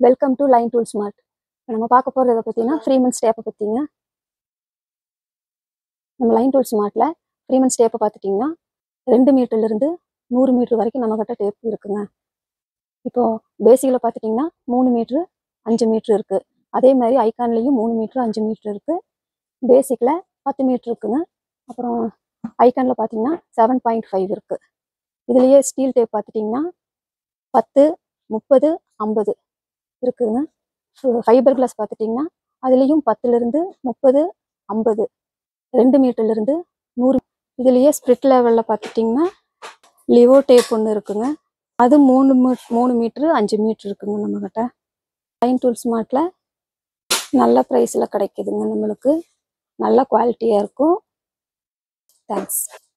welcome to line tool smart நம்ம பார்க்க போகிறது இதை பார்த்தீங்கன்னா ஃப்ரீமன் ஸ்டேப்பை பற்றிங்க நம்ம லைன் டூல் ஸ்மார்ட்டில் ஃப்ரீமன் ஸ்டேப்பை பார்த்துட்டிங்கன்னா ரெண்டு மீட்டர்லேருந்து நூறு மீட்டர் வரைக்கும் நம்மக்கிட்ட டேப் இருக்குங்க இப்போது பேசிக்கில் பார்த்துட்டிங்கன்னா மூணு மீட்ரு அஞ்சு மீட்ரு இருக்குது அதே மாதிரி ஐகான்லேயும் மூணு மீட்ரு அஞ்சு மீட்ரு இருக்குது பேசிக்கில் பத்து மீட்ரு இருக்குங்க அப்புறம் ஐகானில் பார்த்தீங்கன்னா செவன் பாயிண்ட் ஃபைவ் இருக்குது இதுலேயே ஸ்டீல் டேப் பார்த்துட்டிங்கன்னா பத்து முப்பது ஐம்பது இருக்குதுங்க ஃபைபர் கிளாஸ் பார்த்துட்டிங்கன்னா அதுலேயும் பத்துலேருந்து முப்பது ஐம்பது ரெண்டு மீட்டர்லேருந்து நூறு இதுலேயே ஸ்ப்ரிட் லெவலில் பார்த்துட்டிங்கன்னா லிவோ டேப் ஒன்று இருக்குங்க அது மூணு மீ மூணு மீட்ரு அஞ்சு மீட்ரு இருக்குங்க நம்மக்கிட்ட லைன் டூல் ஸ்மார்ட்டில் நல்ல ப்ரைஸில் கிடைக்குதுங்க நம்மளுக்கு நல்ல குவாலிட்டியாக இருக்கும் தேங்க்ஸ்